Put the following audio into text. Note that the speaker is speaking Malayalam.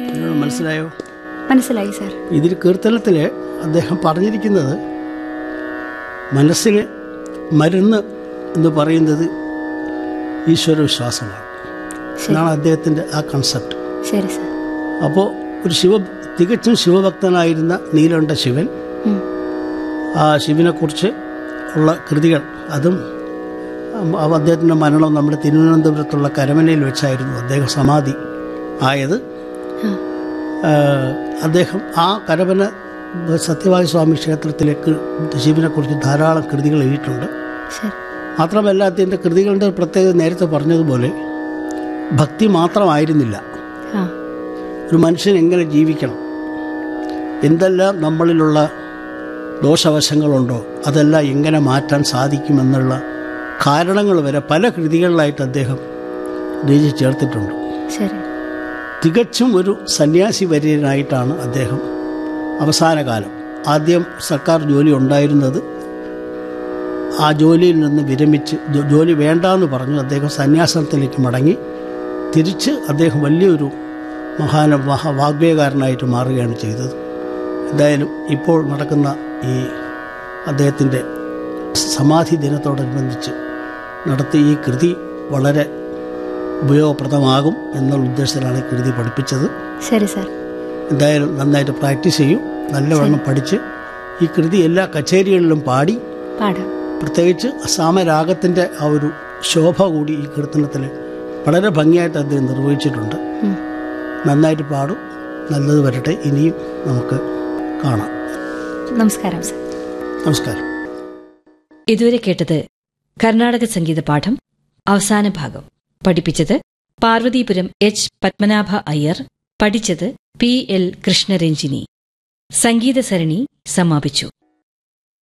എന്നോട് മനസ്സിലായോ മനസ്സിലായി സാർ ഇതിൽ കീർത്തനത്തിൽ അദ്ദേഹം പറഞ്ഞിരിക്കുന്നത് മനസ്സിന് മരുന്ന് എന്ന് പറയുന്നത് ഈശ്വര വിശ്വാസമാണ് ശരി എന്നാണ് അദ്ദേഹത്തിൻ്റെ ആ കൺസെപ്റ്റ് ശരി സാർ അപ്പോൾ ഒരു ശിവ തികച്ചും ശിവഭക്തനായിരുന്ന നീലണ്ട ശിവൻ ഉം. ആ ശിവനെക്കുറിച്ച് ഉള്ള കൃതികൾ അതും ഉം, ആ അദ്ദേഹത്തിൻ്റെ മരണം നമ്മുടെ തിരുവനന്തപുരത്തുള്ള കരമനയിൽ വെച്ചായിരുന്നു അദ്ദേഹം സമാധി ആയത് ആ ആ, അദ്ദേഹം ആ കരമന സത്യവായ സ്വാമി ക്ഷേത്രത്തിലേക്ക് ശിവനെക്കുറിച്ച് ധാരാളം കൃതികൾ എഴുതിയിട്ടുണ്ട് ശരി മാത്രമല്ല അദ്ദേഹത്തിൻ്റെ കൃതികളുടെ പ്രത്യേകത നേരത്തെ പറഞ്ഞതുപോലെ ഭക്തി മാത്രമായിരുന്നില്ല ആ ഒരു മനുഷ്യൻ എങ്ങനെ ജീവിക്കണം എന്തെല്ലാം നമ്മളിലുള്ള ദോഷവശങ്ങളുണ്ടോ അതെല്ലാം എങ്ങനെ മാറ്റാൻ സാധിക്കുമെന്നുള്ള കാരണങ്ങൾ വരെ പല കൃതികളിലായിട്ട് അദ്ദേഹം രചിച്ച് ചേർത്തിട്ടുണ്ട് ശരി തികച്ചും ഒരു സന്യാസി വര്യനായിട്ടാണ് അദ്ദേഹം അവസാന കാലം ആദ്യം സർക്കാർ ജോലി ഉണ്ടായിരുന്നത് ആ ജോലിയിൽ നിന്ന് വിരമിച്ച് ജോ- ജോലി വേണ്ടാന്ന് പറഞ്ഞു അദ്ദേഹം സന്യാസത്തിലേക്ക് മടങ്ങി തിരിച്ച് അദ്ദേഹം വലിയൊരു മഹാന മഹാ വാഗ്വേയകാരനായിട്ട് മാറുകയാണ് ചെയ്തത് എന്തായാലും ഇപ്പോൾ നടക്കുന്ന ഈ അദ്ദേഹത്തിൻ്റെ സമാധി ദിനത്തോടനുബന്ധിച്ച് നടത്തിയ ഈ കൃതി വളരെ ഉപയോഗപ്രദമാകും എന്നുള്ള ഉദ്ദേശത്തിലാണ് ഈ കൃതി പഠിപ്പിച്ചത് ശരി സാർ എന്തായാലും നന്നായിട്ട് പ്രാക്ടീസ് ചെയ്യും നല്ലവണ്ണം പഠിച്ച് ഈ കൃതി എല്ലാ കച്ചേരികളിലും പാടി പാടാം പ്രത്യേകിച്ച് സാമരാഗത്തിൻ്റെ ആ ഒരു ശോഭ കൂടി ഈ കീർത്തനത്തിൽ വളരെ ഭംഗിയായിട്ട് അദ്ദേഹം നിർവഹിച്ചിട്ടുണ്ട് ഉം. നന്നായിട്ട് പാടും നല്ലത് വരട്ടെ ഇനിയും നമുക്ക് കാണാം നമസ്കാരം സാർ നമസ്കാരം ഇതുവരെ കേട്ടത് കർണാടക സംഗീത പാഠം അവസാന ഭാഗം പഠിപ്പിച്ചത് പാർവതീപുരം എച്ച് പത്മനാഭ അയ്യർ പഠിച്ചത് പി എൽ കൃഷ്ണരഞ്ജിനി സംഗീത സരണി സമാപിച്ചു